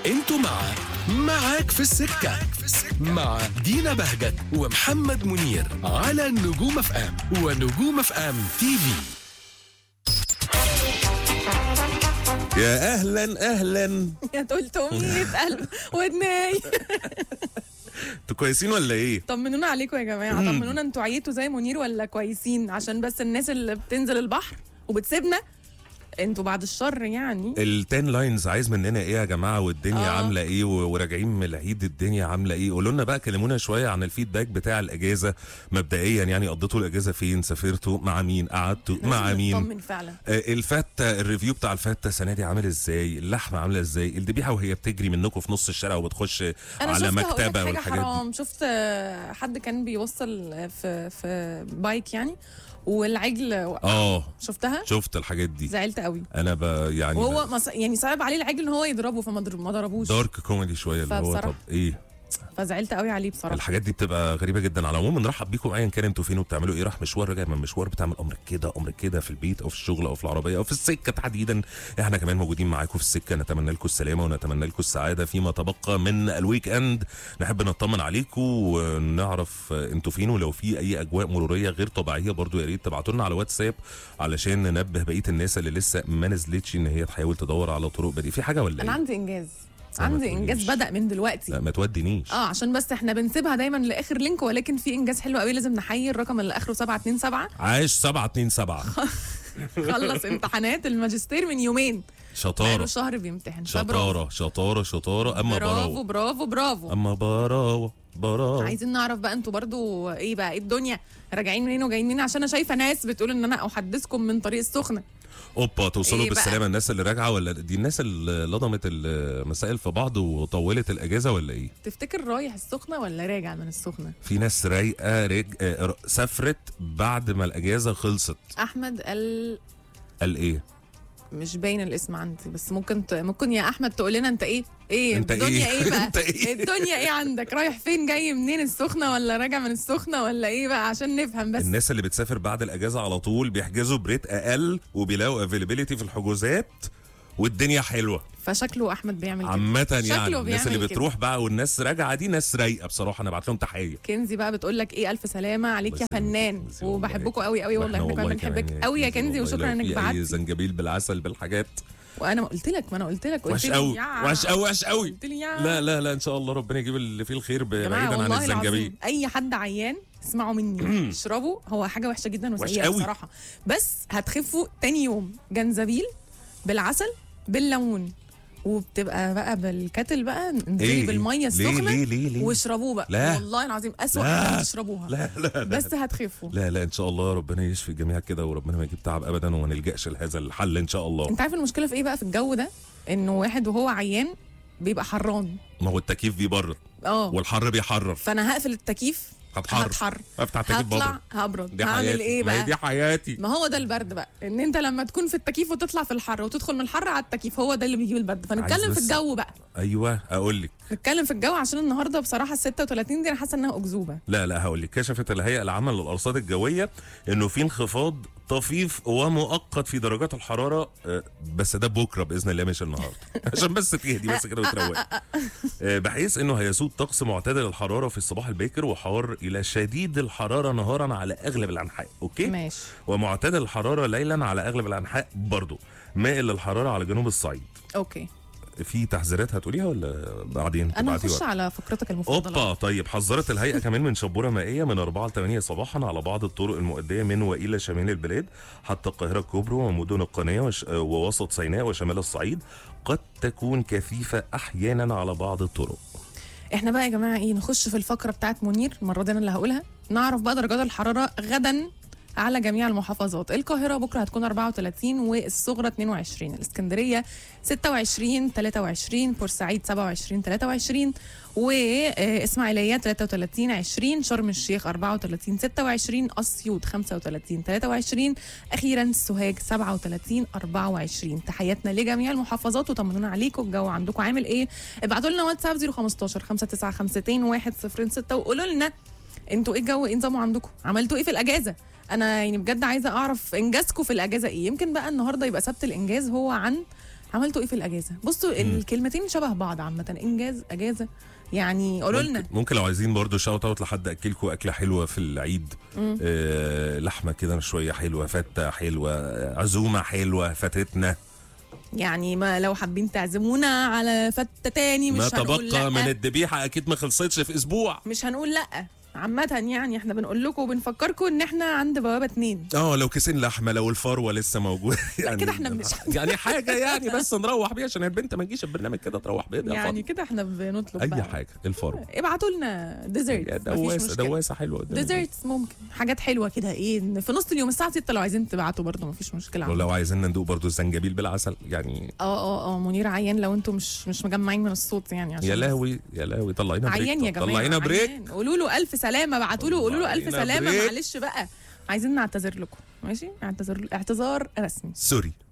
انتوا مع معاك في السكة مع دينا بهجت ومحمد منير على نجوم اف ام ونجوم اف ام تي في يا اهلا اهلا يا 300 قلب ودناي انتوا كويسين ولا ايه طمنونا عليكم يا جماعه طمنونا انتوا عيتوا زي منير ولا كويسين عشان بس الناس اللي بتنزل البحر وبتسيبنا انتوا بعد الشر يعني التين لاينز عايز مننا ايه يا جماعه والدنيا آه. عامله ايه و- وراجعين من العيد الدنيا عامله ايه قولوا لنا بقى كلمونا شويه عن الفيدباك بتاع الاجازه مبدئيا يعني قضيتوا الاجازه فين سافرتوا مع مين قعدتوا مع لازم مين نطمن فعلا آه، الفته الريفيو بتاع الفته السنه دي عامل ازاي اللحمه عامله ازاي الذبيحه وهي بتجري منكم في نص الشارع وبتخش انا على شفت هقول لك مكتبه حاجه والحاجات دي حرام شفت آه، حد كان بيوصل في في بايك يعني والعجل اه شفتها شفت الحاجات دي زعلت قوي انا ب يعني وهو مص... يعني صعب عليه العجل ان هو يضربه فما ضر- ما ضربوش دارك كوميدي شويه اللي هو فبصراحة- طب ايه فزعلت قوي عليه بصراحه الحاجات دي بتبقى غريبه جدا على العموم بنرحب بيكم ايا كان انتوا فين وبتعملوا ايه راح مشوار راجع من مشوار بتعمل امر كده امر كده في البيت او في الشغل او في العربيه او في السكه تحديدا احنا كمان موجودين معاكم في السكه نتمنى لكم السلامه ونتمنى لكم السعاده فيما تبقى من الويك اند نحب نطمن عليكم ونعرف انتوا فين ولو في اي اجواء مروريه غير طبيعيه برضو يا ريت تبعتوا لنا على واتساب علشان ننبه بقيه الناس اللي لسه ما نزلتش ان هي تحاول تدور على طرق بديله في حاجه ولا انا ايه؟ عندي انجاز ما عندي تقوليش. انجاز بدا من دلوقتي لا ما تودينيش اه عشان بس احنا بنسيبها دايما لاخر لينك ولكن في انجاز حلو قوي لازم نحيي الرقم اللي اخره 727 عاش 727 خلص امتحانات الماجستير من يومين بقاله شطاره شهر بيمتحن فبرافو. شطاره شطاره شطاره اما برافو براوه برافو برافو اما براوه براوه عايزين نعرف بقى انتوا برضو ايه بقى ايه الدنيا راجعين منين وجايين منين عشان انا شايفه ناس بتقول ان انا احدثكم من طريق السخنه اوبا توصلوا إيه بقى؟ بالسلامه الناس اللي راجعه ولا دي الناس اللي لضمت المسائل في بعض وطولت الاجازه ولا ايه تفتكر رايح السخنه ولا راجع من السخنه في ناس رايقه رج... آه، ر- سافرت بعد ما الاجازه خلصت احمد قال قال ايه مش باين الاسم عندي بس ممكن ت... ممكن يا احمد تقول لنا انت ايه ايه انت الدنيا ايه؟ ايه, بقى انت ايه؟ الدنيا ايه عندك رايح فين جاي منين السخنه ولا راجع من السخنه ولا ايه بقى عشان نفهم بس الناس اللي بتسافر بعد الاجازه على طول بيحجزوا بريت اقل وبيلاقوا افيلابيلتي في الحجوزات والدنيا حلوه فشكله احمد بيعمل كده عامة يعني شكله الناس اللي بيعمل كده. بتروح بقى والناس راجعه دي ناس رايقه بصراحه انا بعت لهم تحيه كنزي بقى بتقول لك ايه الف سلامه عليك يا بس- فنان بس والله. وبحبكم قوي قوي والله وإحنا احنا كمان كمان بنحبك قوي يا كنزي والله وشكرا لو انك في اي بعت زنجبيل بالعسل بالحاجات وانا ما قلت لك ما انا قلت لك قلت وحش لي قوي يا- وحش قوي وحش قوي قلت لي يا لا لا لا ان شاء الله ربنا يجيب اللي فيه الخير يا جماعه بعيدا عن والله الزنجبيل العظيم اي حد عيان اسمعوا مني اشربوا هو حاجه وحشه جدا وحش وسيئه قوي. بصراحه بس هتخفوا تاني يوم جنزبيل بالعسل بالليمون وبتبقى بقى بالكتل بقى انزلي إيه؟ بالميه ليه- السخنه ليه- ليه- ليه؟ واشربوه بقى لا. والله العظيم اسوأ لا. حاجه تشربوها لا لا لا بس هتخفوا لا لا ان شاء الله ربنا يشفي الجميع كده وربنا ما يجيب تعب ابدا وما نلجاش لهذا الحل ان شاء الله انت عارف المشكله في ايه بقى في الجو ده انه واحد وهو عيان بيبقى حران ما هو التكييف بيبرد اه والحر بيحرر فانا هقفل التكييف هتحر هتحر افتح التكييف هطلع بره هبرد دي هعمل حياتي ايه ما هي بقى دي حياتي ما هو ده البرد بقى ان انت لما تكون في التكييف وتطلع في الحر وتدخل من الحر على التكييف هو ده اللي بيجيب البرد عايز فنتكلم في بس- الجو بقى ايوه اقول لك نتكلم في الجو عشان النهارده بصراحه ال 36 دي انا حاسه انها اكذوبه لا لا هقول لك كشفت الهيئه العامه للارصاد الجويه انه في انخفاض طفيف ومؤقت في درجات الحراره آه، بس ده بكره باذن الله مش النهارده عشان بس تهدي بس كده وتروق آه، بحيث انه هيسود طقس معتدل الحراره في الصباح الباكر وحار الى شديد الحراره نهارا على اغلب الانحاء اوكي ماشي ومعتدل الحراره ليلا على اغلب الانحاء برضه مائل للحراره على جنوب الصعيد اوكي في تحذيرات هتقوليها ولا بعدين انا تبعتي هخش وقت؟ على فقرتك المفضله اوبا طيب حذرت الهيئه كمان من شبوره مائيه من 4 ل 8 صباحا على بعض الطرق المؤديه من والى شمال البلاد حتى القاهره الكبرى ومدن القناه وش... ووسط سيناء وشمال الصعيد قد تكون كثيفه احيانا على بعض الطرق احنا بقى يا جماعه ايه نخش في الفقره بتاعت منير المره دي انا اللي هقولها نعرف بقى درجات الحراره غدا على جميع المحافظات القاهرة بكرة هتكون 34 والصغرى 22 الإسكندرية 26 23 بورسعيد 27 23 وإسماعيلية 33 20 شرم الشيخ 34 26 أسيوط 35 23 أخيرا سوهاج 37 24 تحياتنا لجميع المحافظات وطمنونا عليكم الجو عندكم عامل إيه ابعتوا لنا واتساب 015 595 106 وقولوا لنا انتوا ايه الجو ايه نظامه عندكم عملتوا ايه في الاجازه انا يعني بجد عايزه اعرف انجازكم في الاجازه ايه يمكن بقى النهارده يبقى سبت الانجاز هو عن عملتوا ايه في الاجازه بصوا الكلمتين شبه بعض عامه انجاز اجازه يعني قولوا لنا ممكن, ممكن لو عايزين برضو شاوت اوت لحد اكلكم اكله حلوه في العيد آه لحمه كده شويه حلوه فته حلوه عزومه حلوه فاتتنا يعني ما لو حابين تعزمونا على فتة تاني مش ما هنقول تبقى لأ. من الذبيحه اكيد ما خلصتش في اسبوع مش هنقول لا عامة يعني احنا بنقول لكم وبنفكركم ان احنا عند بوابة اتنين اه لو كيسين لحمه لو الفروه لسه موجود يعني كده احنا مش- يعني حاجه يعني بس نروح بيها عشان البنت ما تجيش البرنامج كده تروح بيها يعني يعني كده احنا بنطلب اي بقى. حاجه الفروه ابعتوا لنا ديزرت دواسه دواسه حلوه قدام البيت. ديزرتس ممكن حاجات حلوه كده ايه في نص اليوم الساعه 6 لو عايزين تبعتوا برضه مفيش مشكله ولو عايزين ندوق برضو الزنجبيل بالعسل يعني اه اه اه منير عيان لو انتم مش مش مجمعين من الصوت يعني عشان يا بس. لهوي يا لهوي طلعينا بريك عيان يا جماعه طلعينا بريك عيان. قولوا له الف سلامه ابعتوا له قولوا له الف طلعينا سلامه بريك. معلش بقى عايزين نعتذر لكم ماشي اعتذر اعتذار رسمي سوري